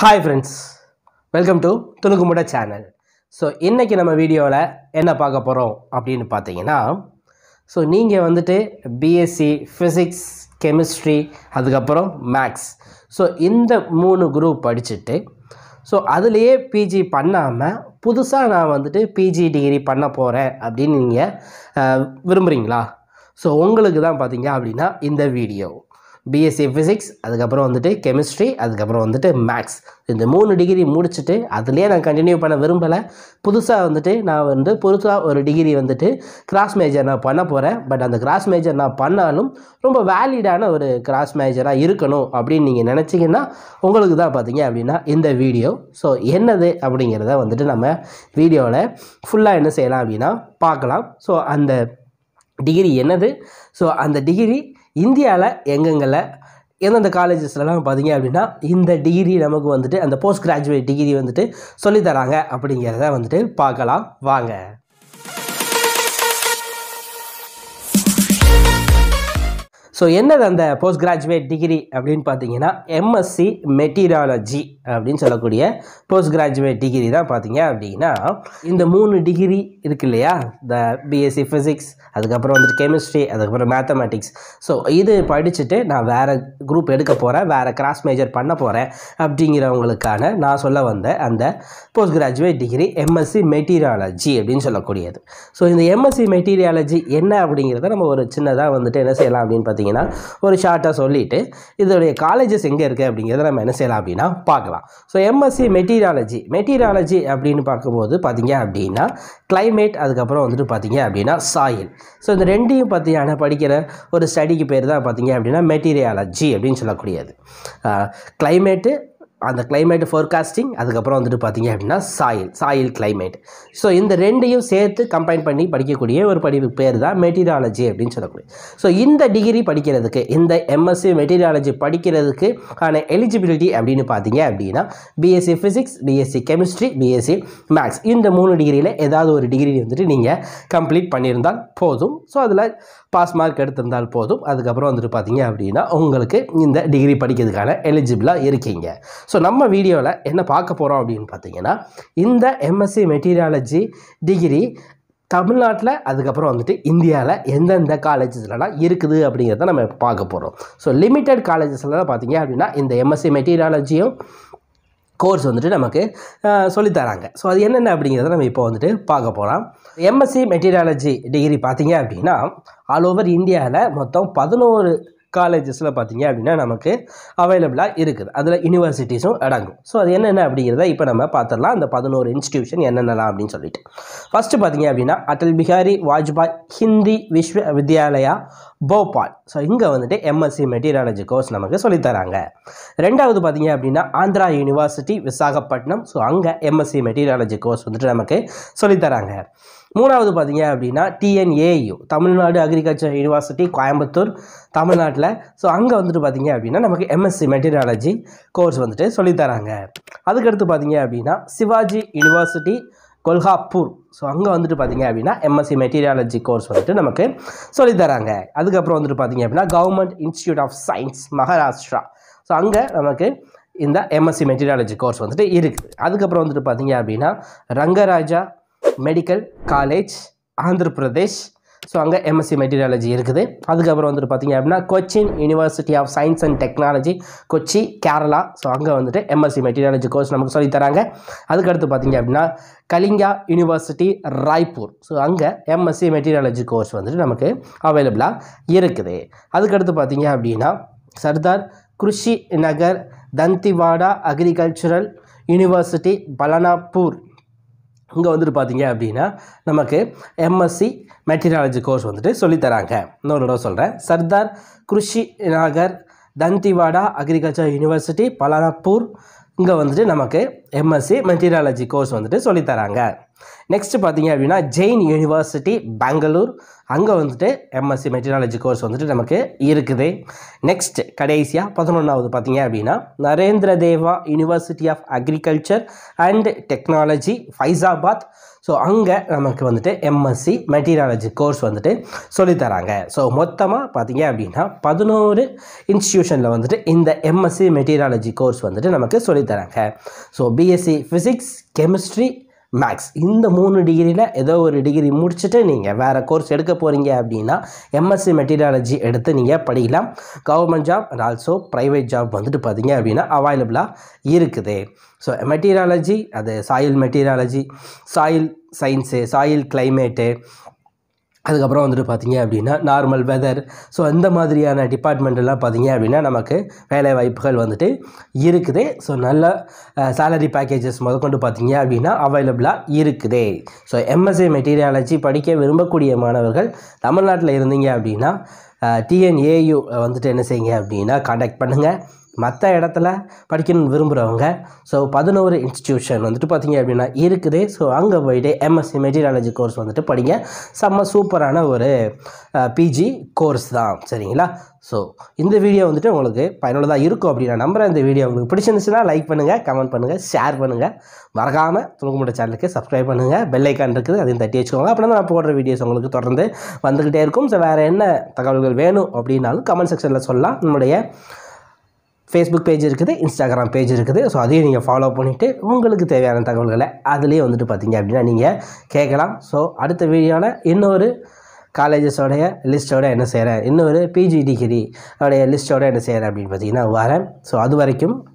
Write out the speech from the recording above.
hi friends welcome to துணுக்குமுட channel so இன்றைக்கி நம்ம வீடியோவில் என்ன பார்க்க போகிறோம் அப்படின்னு பார்த்தீங்கன்னா ஸோ நீங்கள் வந்துட்டு பிஎஸ்சி ஃபிசிக்ஸ் கெமிஸ்ட்ரி அதுக்கப்புறம் மேக்ஸ் ஸோ இந்த மூணு குரூப் படிச்சுட்டு ஸோ அதுலேயே பிஜி பண்ணாமல் புதுசாக நான் வந்துட்டு பிஜி டிகிரி பண்ண போகிறேன் அப்படின்னு நீங்கள் விரும்புகிறீங்களா ஸோ உங்களுக்கு தான் பார்த்தீங்க அப்படின்னா இந்த வீடியோ பிஎஸ்சி ஃபிசிக்ஸ் அதுக்கப்புறம் வந்துட்டு கெமிஸ்ட்ரி அதுக்கப்புறம் வந்துட்டு மேக்ஸ் இந்த மூணு டிகிரி முடிச்சுட்டு அதுலேயே நான் கண்டினியூ பண்ண விரும்பலை புதுசாக வந்துட்டு நான் வந்து புதுசாக ஒரு டிகிரி வந்துட்டு கிராஸ் மேஜர் நான் பண்ண போகிறேன் பட் அந்த கிராஸ் மேஜர் நான் பண்ணாலும் ரொம்ப வேலிடான ஒரு கிராஸ் மேஜராக இருக்கணும் அப்படின்னு நீங்கள் நினச்சிங்கன்னா உங்களுக்கு தான் பார்த்தீங்க அப்படின்னா இந்த வீடியோ ஸோ என்னது அப்படிங்கிறத வந்துட்டு நம்ம வீடியோவில் ஃபுல்லாக என்ன செய்யலாம் அப்படின்னா பார்க்கலாம் ஸோ அந்த டிகிரி என்னது ஸோ அந்த டிகிரி இந்தியாவில் எங்கெங்கில் எந்தெந்த காலேஜஸ்லலாம் பார்த்தீங்க அப்படின்னா இந்த டிகிரி நமக்கு வந்துட்டு அந்த போஸ்ட் கிராஜுவேட் டிகிரி வந்துட்டு சொல்லித்தராங்க அப்படிங்கிறத வந்துட்டு பார்க்கலாம் வாங்க ஸோ என்னது அந்த போஸ்ட் கிராஜுவேட் டிகிரி அப்படின்னு பார்த்தீங்கன்னா எம்எஸ்சி மெட்டீரியாலஜி அப்படின்னு சொல்லக்கூடிய போஸ்ட் கிராஜுவேட் டிகிரி தான் பார்த்தீங்க அப்படின்னா இந்த மூணு டிகிரி இருக்கு இல்லையா இந்த பிஎஸ்சி ஃபிசிக்ஸ் அதுக்கப்புறம் வந்துட்டு கெமிஸ்ட்ரி அதுக்கப்புறம் மேத்தமெட்டிக்ஸ் ஸோ இது படிச்சுட்டு நான் வேறு குரூப் எடுக்க போகிறேன் வேறு கிராஸ் மேஜர் பண்ண போகிறேன் அப்படிங்கிறவங்களுக்கான நான் சொல்ல வந்த அந்த post graduate degree MSc meteorology அப்படின்னு சொல்லக்கூடியது ஸோ இந்த எம்எஸ்சி மெட்டீரியாலஜி என்ன அப்படிங்கிறத நம்ம ஒரு சின்னதாக வந்துட்டு என்ன செய்யலாம் அப்படின்னு பார்த்தீங்கன்னா ஒரு ஷார்ட்டாக சொல்லிவிட்டு இதோடைய காலேஜஸ் எங்கே இருக்குது அப்படிங்கிறத நம்ம என்ன செய்யலாம் அப்படின்னா பார்க்கலாம் ஸோ எம்எஸ்சி மெட்டீரியாலஜி மெட்டீரியாலஜி அப்படின்னு பார்க்கும்போது பார்த்தீங்க அப்படின்னா climate அதுக்கப்புறம் வந்துட்டு பார்த்தீங்க அப்படின்னா சாயில் ஸோ இந்த ரெண்டையும் பற்றியான படிக்கிற ஒரு ஸ்டடிக்கு பேர் தான் பார்த்தீங்க அப்படின்னா மெட்டீரியாலஜி அப்படின்னு சொல்லக்கூடியது கிளைமேட்டு அந்த climate ஃபோர்காஸ்டிங் அதுக்கப்புறம் வந்துட்டு பார்த்தீங்க அப்படின்னா சாயில் சாயில் climate ஸோ இந்த ரெண்டையும் சேர்த்து கம்பைன் பண்ணி படிக்கக்கூடிய ஒரு படிப்பு பேர் தான் மெட்டீரியாலஜி அப்படின்னு சொல்லக்கூடிய ஸோ இந்த டிகிரி படிக்கிறதுக்கு இந்த எம்எஸ்சி மெட்டீரியாலஜி படிக்கிறதுக்கு ஆன எலிஜிபிலிட்டி அப்படின்னு பார்த்தீங்க அப்படின்னா BSc physics BSc chemistry BSc maths இந்த மூணு டிகிரியில் ஏதாவது ஒரு டிகிரி வந்துட்டு நீங்கள் கம்ப்ளீட் பண்ணியிருந்தால் போதும் ஸோ அதில் பாஸ் மார்க் எடுத்திருந்தால் போதும் அதுக்கப்புறம் வந்துட்டு பார்த்தீங்க அப்படின்னா உங்களுக்கு இந்த டிகிரி படிக்கிறதுக்கான எலிஜிபிளாக இருக்கீங்க ஸோ நம்ம வீடியோவில் என்ன பார்க்க போகிறோம் அப்படின்னு பார்த்தீங்கன்னா இந்த எம்எஸ்சி மெட்டீரியாலஜி டிகிரி தமிழ்நாட்டில் அதுக்கப்புறம் வந்துட்டு இந்தியாவில் எந்தெந்த காலேஜஸ்லலாம் இருக்குது அப்படிங்கிறத நம்ம இப்போ பார்க்க போகிறோம் ஸோ லிமிட்டெட் காலேஜஸில் தான் பார்த்தீங்க அப்படின்னா இந்த எம்எஸ்சி மெட்டீரியாலஜியும் கோர்ஸ் வந்துட்டு நமக்கு அஹ், சொல்லித் தராங்க ஸோ அது என்னென்ன அப்படிங்கிறத நம்ம இப்போ வந்துட்டு பார்க்க போகிறோம் எம்எஸ்சி மெட்டீரியாலஜி டிகிரி பார்த்தீங்க அப்படின்னா ஆல் ஓவர் இந்தியாவில் மொத்தம் பதினோரு காலேஜஸில் பார்த்தீங்க அப்படின்னா நமக்கு அவைலபிளாக இருக்குது அதில் யூனிவர்சிட்டிஸும் அடங்கும் ஸோ அது என்னென்ன அப்படிங்கிறத இப்போ நம்ம பார்த்துடலாம் அந்த பதினோரு இன்ஸ்டிடியூஷன் என்னென்னலாம் அப்படின்னு சொல்லிட்டு ஃபஸ்ட்டு பார்த்தீங்க அப்படின்னா அடல் பிஹாரி வாஜ்பாய் ஹிந்தி விஸ்வ வித்யாலயா போபால் ஸோ இங்கே வந்துட்டு எம்எஸ்சி மெட்டீரியாலஜி கோர்ஸ் நமக்கு சொல்லித் தராங்க ரெண்டாவது பார்த்தீங்க அப்படின்னா ஆந்திரா யூனிவர்சிட்டி விசாகப்பட்டினம் ஸோ அங்கே எம்எஸ்சி மெட்டீரியாலஜி கோர்ஸ் வந்துட்டு நமக்கு சொல்லித் தராங்க மூணாவது பார்த்தீங்க அப்படின்னா TNAU Tamil Nadu agriculture university Coimbatore தமிழ்நாட்டில் ஸோ அங்கே வந்துட்டு பார்த்தீங்க அப்படின்னா நமக்கு எம்எஸ்சி மெட்டீரியாலஜி கோர்ஸ் வந்துட்டு சொல்லித் தராங்க அதுக்கடுத்து பார்த்தீங்க அப்படின்னா சிவாஜி யூனிவர்சிட்டி கொல்ஹாப்பூர் ஸோ அங்கே வந்துட்டு பார்த்தீங்க அப்படின்னா எம்எஸ்சி மெட்டீரியாலஜி கோர்ஸ் வந்துட்டு நமக்கு சொல்லித் தராங்க அதுக்கப்புறம் வந்துட்டு பார்த்தீங்க அப்படின்னா government institute of science Maharashtra so அங்கே நமக்கு இந்த எம்எஸ்சி மெட்டீரியாலஜி கோர்ஸ் வந்துட்டு இருக்குது அதுக்கப்புறம் வந்துட்டு பார்த்தீங்க அப்படின்னா Rangaraja medical college Andhra Pradesh so அங்கே எம்எஸ்சி மெட்டீரியாலஜி இருக்குது அதுக்கப்புறம் வந்துட்டு பார்த்தீங்க அப்படின்னா Cochin university of science and technology Kochi Kerala so அங்கே வந்துட்டு எம்எஸ்சி மெட்டீரியாலஜி கோர்ஸ் நமக்கு சொல்லித் தராங்க அதுக்கடுத்து பார்த்தீங்க அப்படின்னா கலிங்கா யூனிவர்சிட்டி ராய்ப்பூர் ஸோ அங்கே எம்எஸ்சி மெட்டீரியாலஜி கோர்ஸ் வந்துட்டு நமக்கு அவைலபிளாக இருக்குது அதுக்கடுத்து பார்த்தீங்க அப்படின்னா சர்தார் கிருஷி நகர் தந்திவாடா அக்ரிகல்ச்சுரல் யூனிவர்சிட்டி பலனாப்பூர் இங்கே வந்துட்டு பார்த்தீங்க அப்படின்னா நமக்கு எம்எஸ்சி மெட்டீரியாலஜி கோர்ஸ் வந்துட்டு சொல்லித் தராங்க இன்னொரு தடவை சொல்கிறேன் சர்தார் கிருஷி நகர் தந்திவாடா அக்ரிகல்ச்சர் யூனிவர்சிட்டி பலானாப்பூர் இங்கே வந்துட்டு நமக்கு எம்எஸ்சி மெட்டீரியாலஜி கோர்ஸ் வந்துட்டு சொல்லித்தராங்க நெக்ஸ்ட் பார்த்தீங்க அப்படின்னா ஜெயின் யூனிவர்சிட்டி பெங்களூர் அங்கே வந்துட்டு எம்எஸ்சி மெட்டீரியாலஜி கோர்ஸ் வந்துட்டு நமக்கு இருக்குது நெக்ஸ்ட் கடைசியாக பதினொன்றாவது பார்த்தீங்க அப்படின்னா Narendra Deva university of agriculture and technology Faizabad so அங்கே நமக்கு வந்துட்டு எம்எஸ்சி மெட்டீரியாலஜி கோர்ஸ் வந்துட்டு சொல்லித்தராங்க ஸோ மொத்தமாக பார்த்தீங்க அப்படின்னா பதினோரு இன்ஸ்டியூஷனில் வந்துட்டு இந்த எம்எஸ்சி மெட்டீரியாலஜி கோர்ஸ் வந்துட்டு நமக்கு சொல்லித்தராங்க so BSc physics chemistry maths இந்த மூணு டிகிரியில் ஏதோ ஒரு டிகிரி முடிச்சுட்டு நீங்கள் வேறு கோர்ஸ் எடுக்க போகிறீங்க அப்படின்னா எம்எஸ்சி மெட்டீரியாலஜி எடுத்து நீங்கள் படிக்கலாம் government job and also private job வந்துட்டு பார்த்தீங்க அப்படின்னா அவைலபிளாக இருக்குது ஸோ மெட்டீரியாலஜி அது soil meteorology soil science soil climate அதுக்கப்புறம் வந்துட்டு பார்த்தீங்க அப்படின்னா நார்மல் வெதர் ஸோ இந்த மாதிரியான டிபார்ட்மெண்ட் எல்லாம் பார்த்தீங்க அப்படின்னா நமக்கு வேலை வாய்ப்புகள் வந்துட்டு இருக்குது ஸோ நல்ல சேலரி பேக்கேஜஸ் முதற்கொண்டு பார்த்தீங்க அப்படின்னா அவைலபிளாக இருக்குது ஸோ எம்எஸ்சி மெட்டீரியாலஜி படிக்க விரும்பக்கூடிய மாணவர்கள் தமிழ்நாட்டில் இருந்தீங்க அப்படின்னா டிஎன்ஏயு வந்துட்டு என்ன செய்யுங்க அப்படின்னா காண்டாக்ட் பண்ணுங்கள் மற்ற இடத்துல படிக்கணும்னு விரும்புகிறவங்க ஸோ பதினோரு இன்ஸ்டிடியூஷன் வந்துட்டு பார்த்தீங்க அப்படின்னா இருக்குது ஸோ அங்கே போயிட்டு எம்எஸ்சி மெட்டீரியாலஜி கோர்ஸ் வந்துட்டு படிங்க செம்ம சூப்பரான ஒரு பிஜி கோர்ஸ் தான் சரிங்களா ஸோ இந்த வீடியோ வந்துட்டு உங்களுக்கு பயனுள்ளதாக இருக்கும் அப்படின்னு நான் நம்புகிறேன் இந்த வீடியோ உங்களுக்கு பிடிச்சிருந்துச்சுன்னா லைக் பண்ணுங்கள் கமெண்ட் பண்ணுங்கள் ஷேர் பண்ணுங்கள் மறக்காமல் துணுக்குமுட்ட சேனலுக்கு சப்ஸ்கிரைப் பண்ணுங்கள் பெல் ஐக்கான் இருக்குது அதையும் தட்டி வச்சுக்கோங்க அப்படின்னா நான் போடுற வீடியோஸ் உங்களுக்கு தொடர்ந்து வந்துக்கிட்டே இருக்கும் ஸோ வேறு என்ன தகவல்கள் வேணும் அப்படின்னாலும் கமெண்ட் செக்ஷனில் சொல்லலாம் நம்முடைய ஃபேஸ்புக் பேஜ் இருக்குது இன்ஸ்டாகிராம் பேஜ் இருக்குது ஸோ அதையும் நீங்கள் ஃபாலோ பண்ணிவிட்டு உங்களுக்கு தேவையான தகவல்களை அதுலேயே வந்துட்டு பார்த்தீங்க அப்படின்னா நீங்கள் கேட்கலாம் ஸோ அடுத்த வீடியோவில் இன்னொரு காலேஜஸோடைய லிஸ்ட்டோட என்ன செய்கிறேன் இன்னொரு பிஜி டிகிரி உடைய லிஸ்ட்டோட என்ன செய்கிறேன் அப்படின்னு பார்த்தீங்கன்னா வரேன் ஸோ அது வரைக்கும்